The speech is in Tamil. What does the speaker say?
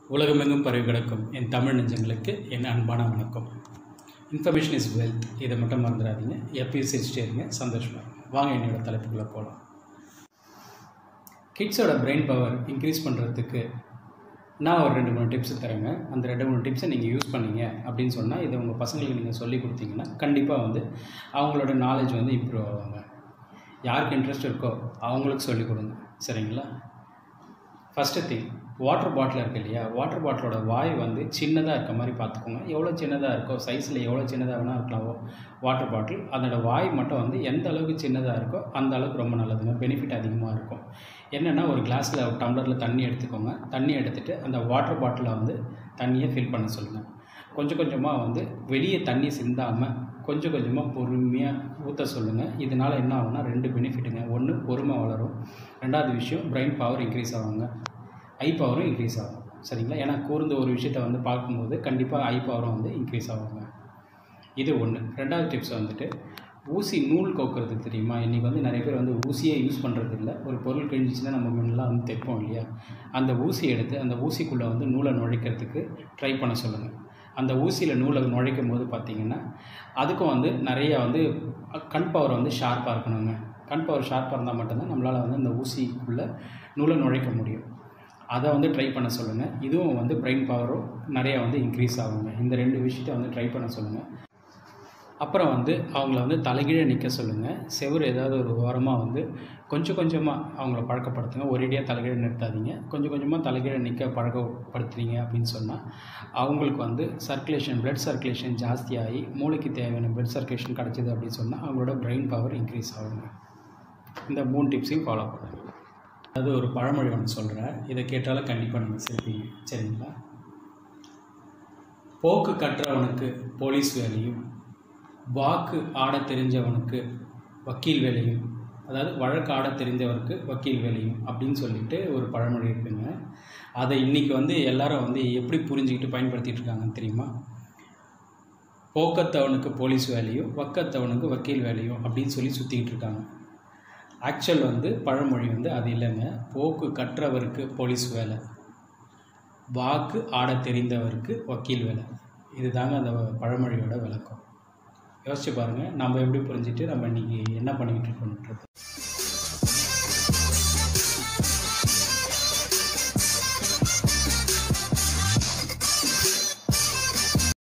உலகமெங்கும் பரவி கிடக்கும் என் தமிழ் நெஞ்சங்களுக்கு என் அன்பான வணக்கம் இன்ஃபர்மேஷன் இஸ் வெல்த் இதை மட்டும் மறந்துடாதீங்க எப்பயும் சிரிச்சிட்டே இருங்க சந்தோஷமாக இருங்க. வாங்க என்னோட தலைப்புக்குள்ளே போகலாம் கிட்ஸோட பிரெயின் பவர் இன்க்ரீஸ் பண்ணுறதுக்கு நான் ஒரு ரெண்டு மூணு டிப்ஸ் தரேங்க அந்த ரெண்டு மூணு டிப்ஸை நீங்கள் யூஸ் பண்ணீங்க அப்படின்னு சொன்னால் இதை உங்கள் பசங்களுக்கு நீங்கள் சொல்லி கொடுத்தீங்கன்னா கண்டிப்பாக வந்து அவங்களோட நாலேஜ் வந்து இம்ப்ரூவ் ஆவாங்க யாருக்கு இன்ட்ரெஸ்ட் இருக்கோ அவங்களுக்கு சொல்லிக் கொடுங்க சரிங்களா ஃபஸ்ட்டு திங் வாட்டர் பாட்டில் இருக்கு இல்லையா வாட்டர் பாட்டிலோட வாய் வந்து சின்னதாக இருக்க மாதிரி பார்த்துக்கோங்க எவ்வளோ சின்னதாக இருக்கோ சைஸில் எவ்வளோ சின்னதாக வேணால் இருக்கலாம் வாட்டர் பாட்டில் அதோட வாய் மட்டும் வந்து எந்த அளவுக்கு சின்னதாக இருக்கோ அந்த அளவுக்கு ரொம்ப நல்லதுங்க பெனிஃபிட் அதிகமாக இருக்கும் என்னென்னா ஒரு கிளாஸில் ஒரு டம்ளரில் தண்ணி எடுத்துக்கோங்க தண்ணி எடுத்துகிட்டு அந்த வாட்டர் பாட்டிலில் வந்து தண்ணியை ஃபில் பண்ண சொல்லுங்கள் கொஞ்சம் கொஞ்சமாக வந்து வெளியே தண்ணி சிந்தாமல் கொஞ்சம் கொஞ்சமாக பொறுமையாக ஊற்ற சொல்லுங்கள் இதனால் என்ன ஆகும்னா ரெண்டு பெனிஃபிட்டுங்க ஒன்று பொறுமை வளரும் ரெண்டாவது விஷயம் பிரெயின் பவர் இன்க்ரீஸ் ஆகுங்க ஐ பவரும் இன்க்ரீஸ் ஆகும் சரிங்களா ஏன்னா கூர்ந்த ஒரு விஷயத்தை வந்து பார்க்கும்போது கண்டிப்பாக ஐ பவரும் வந்து இன்க்ரீஸ் ஆகுங்க இது ஒன்று ரெண்டாவது டிப்ஸ் வந்துட்டு ஊசி நூல் கோக்குறது தெரியுமா இன்றைக்கி வந்து நிறைய பேர் வந்து ஊசியே யூஸ் பண்ணுறது இல்லை ஒரு பொருள் கிழிஞ்சிச்சுன்னா நம்ம முன்னெல்லாம் வந்து தைப்போம் இல்லையா அந்த ஊசி எடுத்து அந்த ஊசிக்குள்ளே வந்து நூலை நுழைக்கிறதுக்கு ட்ரை பண்ண சொல்லுங்கள் அந்த ஊசியில் நூலை நுழைக்கும் போது பார்த்தீங்கன்னா அதுக்கும் வந்து நிறைய வந்து கண் பவர் வந்து ஷார்ப்பாக இருக்கணுங்க கண் பவர் ஷார்ப்பாக இருந்தால் மட்டும்தான் நம்மளால் வந்து அந்த ஊசிக்குள்ளே நூலை நுழைக்க முடியும் அதை வந்து ட்ரை பண்ண சொல்லுங்கள் இதுவும் வந்து பிரெயின் பவரும் நிறையா வந்து இன்க்ரீஸ் ஆகுங்க இந்த ரெண்டு விஷயத்த வந்து ட்ரை பண்ண சொல்லுங்கள் அப்புறம் வந்து அவங்கள வந்து தலைகீழ நிற்க சொல்லுங்கள் செவுரு ஏதாவது ஒரு ஓரமாக வந்து கொஞ்சம் கொஞ்சமாக அவங்கள பழக்கப்படுத்துங்க ஒரேடியாக தலைகீழ நிறுத்தாதீங்க கொஞ்சம் கொஞ்சமாக தலைகீழ நிற்க பழக்கப்படுத்துறீங்க அப்படின்னு சொன்னால் அவங்களுக்கு வந்து சர்க்குலேஷன் பிளட் சர்க்குலேஷன் ஜாஸ்தியாகி மூளைக்கு தேவையான பிளட் சர்க்குலேஷன் கிடச்சிது அப்படின்னு சொன்னால் அவங்களோட பிரெயின் பவர் இன்க்ரீஸ் ஆகுங்க இந்த மூணு டிப்ஸையும் ஃபாலோ பண்ணுங்கள் அது ஒரு பழமொழி ஒன்று சொல்கிறேன் இதை கேட்டாலும் கண்டிப்பாக நீங்கள் சிரிப்பீங்க சரிங்களா போக்கு கற்றவனுக்கு போலீஸ் வேலையும் வாக்கு ஆட தெரிஞ்சவனுக்கு வக்கீல் வேலையும் அதாவது வழக்கு ஆட தெரிஞ்சவருக்கு வக்கீல் வேலையும் அப்படின்னு சொல்லிட்டு ஒரு பழமொழி இருக்குங்க அதை இன்றைக்கி வந்து எல்லாரும் வந்து எப்படி புரிஞ்சுக்கிட்டு பயன்படுத்திகிட்டு இருக்காங்கன்னு தெரியுமா போக்கத்தவனுக்கு போலீஸ் வேலையும் வக்கத்தவனுக்கு வக்கீல் வேலையும் அப்படின்னு சொல்லி சுற்றிக்கிட்டு இருக்காங்க ஆக்சுவல் வந்து பழமொழி வந்து அது இல்லைங்க போக்கு கற்றவருக்கு போலீஸ் வேலை வாக்கு ஆட தெரிந்தவருக்கு வக்கீல் வேலை இதுதாங்க அந்த பழமொழியோட விளக்கம் யோசிச்சு பாருங்கள் நம்ம எப்படி புரிஞ்சுட்டு நம்ம இன்றைக்கி என்ன பண்ணிக்கிட்டு இருக்கோன்றது